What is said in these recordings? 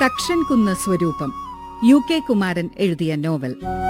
തക്ഷൻ കുന്ന് സ്വരൂപം U K Kumaran എഴുതിയ നോവൽ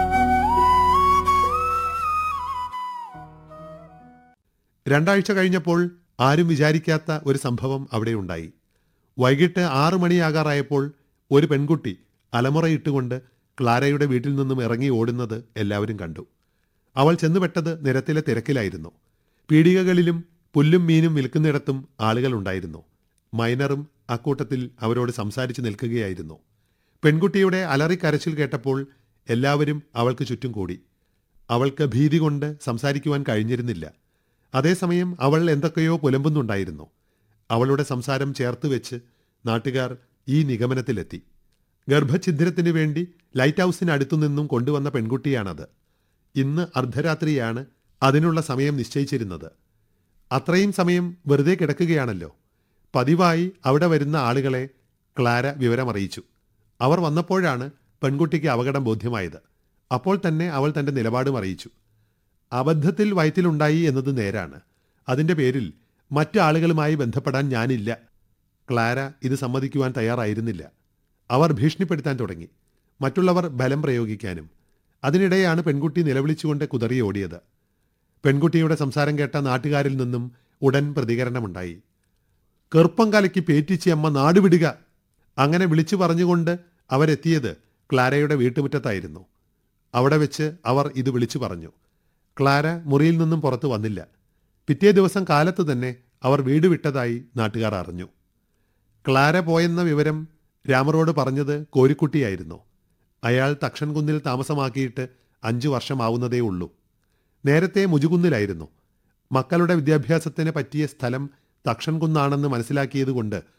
രണ്ടാഴ്ച കഴിഞ്ഞപ്പോൾ ആരും വിചാരിക്കാത്ത ഒരു സംഭവം അവിടെയുണ്ടായി വൈകിട്ട് ആറു മണിയാകാറായപ്പോൾ ഒരു പെൺകുട്ടി അലമുറയിട്ടുകൊണ്ട് ക്ലാരയുടെ വീട്ടിൽ നിന്നും ഇറങ്ങി ഓടുന്നത് എല്ലാവരും കണ്ടു അവൾ ചെന്നുപെട്ടത് നിരത്തിലെ തിരക്കിലായിരുന്നു പീടികകളിലും പുല്ലും മീനും വിൽക്കുന്നിടത്തും ആളുകളുണ്ടായിരുന്നു മൈനറും അക്കൂട്ടത്തിൽ അവരോട് സംസാരിച്ച് നിൽക്കുകയായിരുന്നു പെൺകുട്ടിയുടെ അലറിക്കരച്ചിൽ കേട്ടപ്പോൾ എല്ലാവരും അവൾക്ക് ചുറ്റും കൂടി അവൾക്ക് ഭീതി കൊണ്ട് സംസാരിക്കുവാൻ കഴിഞ്ഞിരുന്നില്ല അതേസമയം അവൾ എന്തൊക്കെയോ പുലമ്പുന്നുണ്ടായിരുന്നു അവളുടെ സംസാരം ചേർത്ത് വെച്ച് നാട്ടുകാർ ഈ നിഗമനത്തിലെത്തി ഗർഭഛിദ്രത്തിനു വേണ്ടി ലൈറ്റ് ഹൗസിന് അടുത്തു നിന്നും കൊണ്ടുവന്ന പെൺകുട്ടിയാണത് ഇന്ന് അർദ്ധരാത്രിയാണ് അതിനുള്ള സമയം നിശ്ചയിച്ചിരുന്നത് അത്രയും സമയം വെറുതെ കിടക്കുകയാണല്ലോ പതിവായി അവിടെ വരുന്ന ആളുകളെ ക്ലാര വിവരമറിയിച്ചു അവർ വന്നപ്പോഴാണ് പെൺകുട്ടിക്ക് അപകടം ബോധ്യമായത് അപ്പോൾ തന്നെ അവൾ തന്റെ നിലപാടും അറിയിച്ചു അബദ്ധത്തിൽ വയറ്റിലുണ്ടായി എന്നത് നേരാണ് അതിന്റെ പേരിൽ മറ്റു ആളുകളുമായി ബന്ധപ്പെടാൻ ഞാനില്ല ക്ലാര ഇത് സമ്മതിക്കുവാൻ തയ്യാറായിരുന്നില്ല അവർ ഭീഷണിപ്പെടുത്താൻ തുടങ്ങി മറ്റുള്ളവർ ബലം പ്രയോഗിക്കാനും അതിനിടെയാണ് പെൺകുട്ടി നിലവിളിച്ചുകൊണ്ട് കുതറി ഓടിയത് പെൺകുട്ടിയുടെ സംസാരം കേട്ട നാട്ടുകാരിൽ നിന്നും ഉടൻ പ്രതികരണമുണ്ടായി കെറുപ്പം കലയ്ക്ക് പേറ്റിച്ചി അമ്മ നാടുവിടുക അങ്ങനെ വിളിച്ചു പറഞ്ഞുകൊണ്ട് അവരെത്തിയത് ക്ലാരയുടെ വീട്ടുമുറ്റത്തായിരുന്നു അവിടെ വെച്ച് അവർ ഇത് വിളിച്ചു പറഞ്ഞു ക്ലാര മുറിയിൽ നിന്നും പുറത്തു വന്നില്ല പിറ്റേ ദിവസം കാലത്ത് തന്നെ അവർ വീട് വിട്ടതായി നാട്ടുകാർ അറിഞ്ഞു ക്ലാര പോയെന്ന വിവരം രാമറോട് പറഞ്ഞത് കോരിക്കുട്ടിയായിരുന്നു അയാൾ തക്ഷൻകുന്നിൽ താമസമാക്കിയിട്ട് അഞ്ചു വർഷമാവുന്നതേ ഉള്ളൂ നേരത്തെ മുജുകുന്നിലായിരുന്നു മക്കളുടെ വിദ്യാഭ്യാസത്തിന് പറ്റിയ സ്ഥലം തക്ഷൻകുന്നാണെന്ന് മനസ്സിലാക്കിയതുകൊണ്ട്